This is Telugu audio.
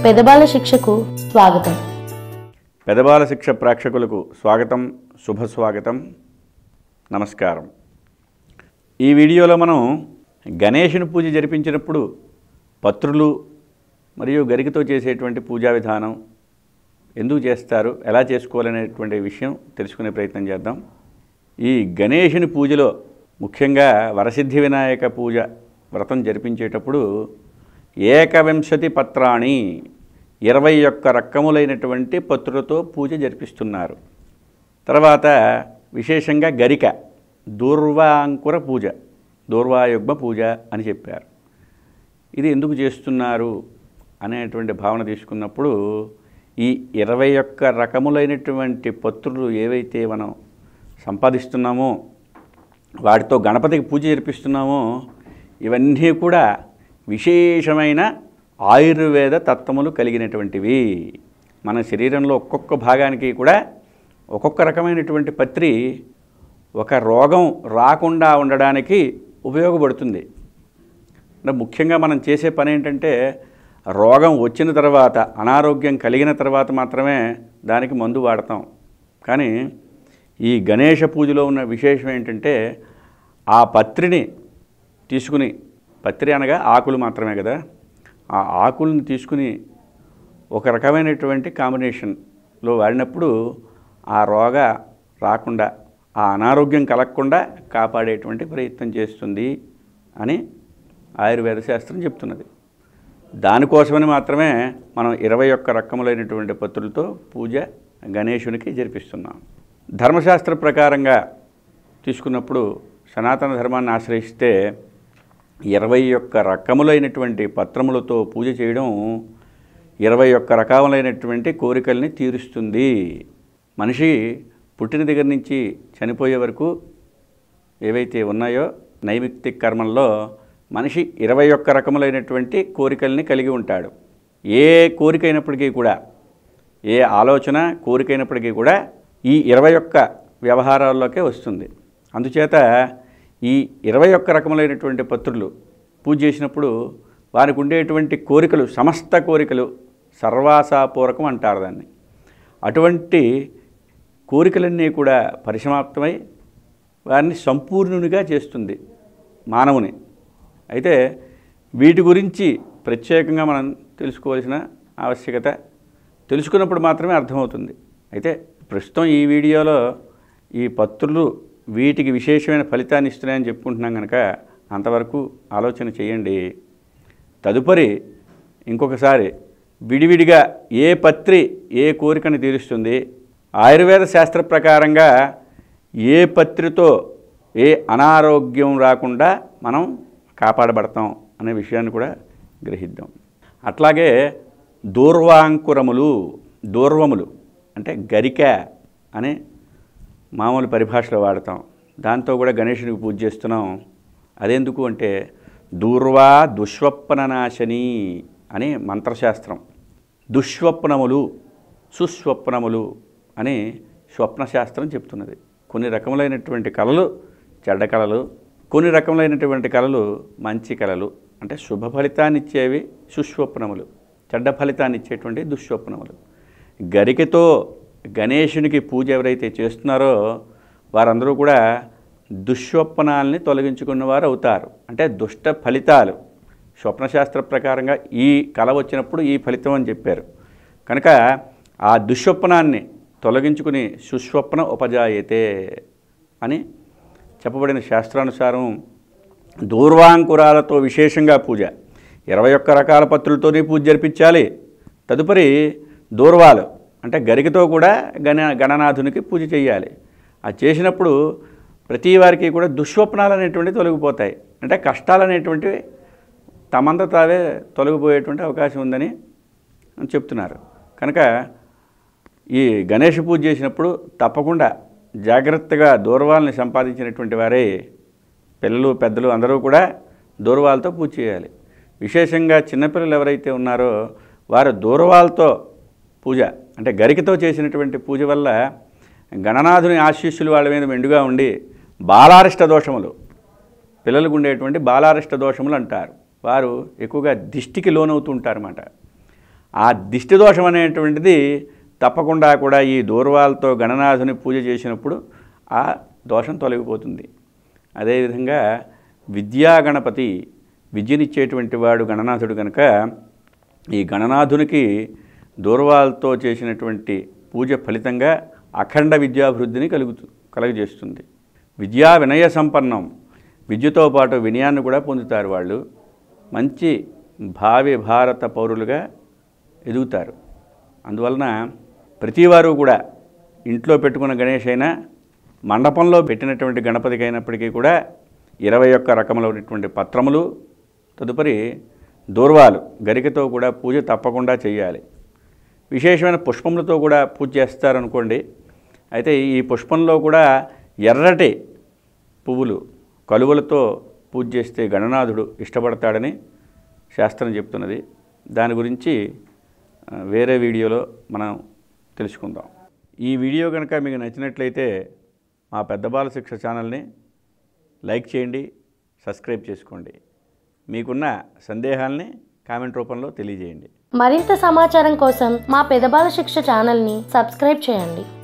పెదబాల శిక్షకు స్వాగతం పెదబాల శిక్ష ప్రేక్షకులకు స్వాగతం శుభ స్వాగతం నమస్కారం ఈ వీడియోలో మనం గణేషుని పూజ జరిపించినప్పుడు పత్రులు మరియు గరికతో చేసేటువంటి పూజా విధానం ఎందుకు చేస్తారు ఎలా చేసుకోవాలనేటువంటి విషయం తెలుసుకునే ప్రయత్నం చేద్దాం ఈ గణేషుని పూజలో ముఖ్యంగా వరసిద్ధి వినాయక పూజ వ్రతం జరిపించేటప్పుడు ఏకవింశతి పత్రాణి ఇరవై ఒక్క రకములైనటువంటి పత్రులతో పూజ జరిపిస్తున్నారు తర్వాత విశేషంగా గరిక దూర్వాంకుర పూజ దూర్వాయుగ్మ పూజ అని చెప్పారు ఇది ఎందుకు చేస్తున్నారు అనేటువంటి భావన తీసుకున్నప్పుడు ఈ ఇరవై ఒక్క రకములైనటువంటి పత్రులు ఏవైతే మనం సంపాదిస్తున్నామో వాటితో గణపతికి పూజ జరిపిస్తున్నామో ఇవన్నీ కూడా విశేషమైన ఆయుర్వేద తత్వములు కలిగినటువంటివి మన శరీరంలో ఒక్కొక్క భాగానికి కూడా ఒక్కొక్క రకమైనటువంటి పత్రి ఒక రోగం రాకుండా ఉండడానికి ఉపయోగపడుతుంది అంటే ముఖ్యంగా మనం చేసే పని ఏంటంటే రోగం వచ్చిన తర్వాత అనారోగ్యం కలిగిన తర్వాత మాత్రమే దానికి మందు వాడతాం కానీ ఈ గణేష పూజలో ఉన్న విశేషం ఏంటంటే ఆ పత్రిని తీసుకుని పత్రి అనగా ఆకులు మాత్రమే కదా ఆ ఆకులను తీసుకుని ఒక రకమైనటువంటి కాంబినేషన్లో వాడినప్పుడు ఆ రోగ రాకుండా ఆ అనారోగ్యం కలగకుండా కాపాడేటువంటి ప్రయత్నం చేస్తుంది అని ఆయుర్వేద శాస్త్రం చెప్తున్నది దానికోసమని మాత్రమే మనం ఇరవై ఒక్క రకములైనటువంటి పత్రులతో పూజ గణేశునికి జరిపిస్తున్నాం ధర్మశాస్త్ర ప్రకారంగా తీసుకున్నప్పుడు సనాతన ధర్మాన్ని ఆశ్రయిస్తే ఇరవై ఒక్క రకములైనటువంటి పత్రములతో పూజ చేయడం ఇరవై ఒక్క రకములైనటువంటి కోరికల్ని తీరుస్తుంది మనిషి పుట్టిన దగ్గర నుంచి చనిపోయే వరకు ఏవైతే ఉన్నాయో నైమిత్తిక కర్మల్లో మనిషి ఇరవై ఒక్క రకములైనటువంటి కోరికల్ని కలిగి ఉంటాడు ఏ కోరిక అయినప్పటికీ కూడా ఏ ఆలోచన కోరికైనప్పటికీ కూడా ఈ ఇరవై ఒక్క వ్యవహారాల్లోకే వస్తుంది అందుచేత ఈ ఇరవై ఒక్క రకములైనటువంటి పత్రులు పూజ చేసినప్పుడు వారికి ఉండేటువంటి కోరికలు సమస్త కోరికలు సర్వాసాపూర్వకం అంటారు దాన్ని అటువంటి కోరికలన్నీ కూడా పరిసమాప్తమై వారిని సంపూర్ణునిగా చేస్తుంది మానవుని అయితే వీటి గురించి ప్రత్యేకంగా మనం తెలుసుకోవాల్సిన ఆవశ్యకత తెలుసుకున్నప్పుడు మాత్రమే అర్థమవుతుంది అయితే ప్రస్తుతం ఈ వీడియోలో ఈ పత్రులు వీటికి విశేషమైన ఫలితాన్ని ఇస్తున్నాయని చెప్పుకుంటున్నాం కనుక అంతవరకు ఆలోచన చేయండి తదుపరి ఇంకొకసారి విడివిడిగా ఏ పత్రి ఏ కోరికను తీరుస్తుంది ఆయుర్వేద శాస్త్ర ప్రకారంగా ఏ పత్రితో ఏ అనారోగ్యం రాకుండా మనం కాపాడబడతాం అనే విషయాన్ని కూడా గ్రహిద్దాం అట్లాగే దూర్వాంకురములు దూర్వములు అంటే గరిక అనే మామూలు పరిభాషలో వాడతాం దాంతో కూడా గణేషునికి పూజ చేస్తున్నాం అదెందుకు అంటే దూర్వా దుష్వప్ననాశని అని మంత్రశాస్త్రం దుష్స్వప్నములు సుస్వప్నములు అని స్వప్నశాస్త్రం చెప్తున్నది కొన్ని రకములైనటువంటి కళలు చెడ్డ కళలు కొన్ని రకములైనటువంటి కళలు మంచి కళలు అంటే శుభ ఫలితాన్ని ఇచ్చేవి సుస్వప్నములు చెడ్డ ఫలితాన్ని ఇచ్చేటువంటి దుస్వప్నములు గరికతో గణేశునికి పూజ ఎవరైతే చేస్తున్నారో వారందరూ కూడా దుస్వప్నాల్ని తొలగించుకున్న వారు అవుతారు అంటే దుష్ట ఫలితాలు స్వప్నశాస్త్ర ప్రకారంగా ఈ కళ వచ్చినప్పుడు ఈ ఫలితం అని చెప్పారు కనుక ఆ దుస్వప్నాన్ని తొలగించుకుని సుస్వప్న ఉపజాయతే అని చెప్పబడిన శాస్త్రానుసారం దూర్వాంకురాలతో విశేషంగా పూజ ఇరవై ఒక్క రకాల పత్రులతోనే పూజ జరిపించాలి తదుపరి దూర్వాలు అంటే గరికతో కూడా గణ గణనాథునికి పూజ చేయాలి అది చేసినప్పుడు ప్రతి వారికి కూడా దుస్వప్నాలు అనేటువంటివి తొలగిపోతాయి అంటే కష్టాలు అనేటువంటివి తమంత తావే తొలగిపోయేటువంటి అవకాశం ఉందని చెప్తున్నారు కనుక ఈ గణేష్ పూజ చేసినప్పుడు తప్పకుండా జాగ్రత్తగా దూర్వాల్ని సంపాదించినటువంటి వారే పిల్లలు పెద్దలు అందరూ కూడా దూర్వాలతో పూజ చేయాలి విశేషంగా చిన్నపిల్లలు ఎవరైతే ఉన్నారో వారు దూర్వాలతో పూజ అంటే గరికతో చేసినటువంటి పూజ వల్ల గణనాథుని ఆశీస్సులు వాళ్ళ మీద మెండుగా ఉండి బాలారిష్ట దోషములు పిల్లలకు ఉండేటువంటి బాలారిష్ట దోషములు అంటారు వారు ఎక్కువగా దిష్టికి లోనవుతూ ఉంటారన్నమాట ఆ దిష్టి దోషం అనేటువంటిది తప్పకుండా కూడా ఈ దూర్వాలతో గణనాథుని పూజ చేసినప్పుడు ఆ దోషం తొలగిపోతుంది అదేవిధంగా విద్యా గణపతి విద్యనిచ్చేటువంటి వాడు గణనాథుడు కనుక ఈ గణనాథునికి దూర్వాలతో చేసినటువంటి పూజ ఫలితంగా అఖండ విద్యాభివృద్ధిని కలుగుతూ కలుగజేస్తుంది విద్యా వినయ సంపన్నం విద్యతో పాటు వినయాన్ని కూడా పొందుతారు వాళ్ళు మంచి భావి భారత పౌరులుగా ఎదుగుతారు అందువలన ప్రతివారు కూడా ఇంట్లో పెట్టుకున్న గణేష్ అయినా మండపంలో పెట్టినటువంటి గణపతికి అయినప్పటికీ కూడా ఇరవై ఒక్క రకములైనటువంటి పత్రములు తదుపరి దూర్వాలు గరికతో కూడా పూజ తప్పకుండా చేయాలి విశేషమైన పుష్పములతో కూడా పూజ చేస్తారనుకోండి అయితే ఈ పుష్పంలో కూడా ఎర్రటి పువ్వులు కలువలతో పూజ చేస్తే గణనాథుడు ఇష్టపడతాడని శాస్త్రం చెప్తున్నది దాని గురించి ఆ, వేరే వీడియోలో మనం తెలుసుకుందాం ఈ వీడియో కనుక మీకు నచ్చినట్లయితే మా పెద్ద బాల శిక్ష ఛానల్ని లైక్ చేయండి సబ్స్క్రైబ్ చేసుకోండి మీకున్న సందేహాల్ని కామెంట్ రూపంలో తెలియజేయండి మరింత సమాచారం కోసం మా పెదబాల శిక్ష ఛానల్ని సబ్స్క్రైబ్ చేయండి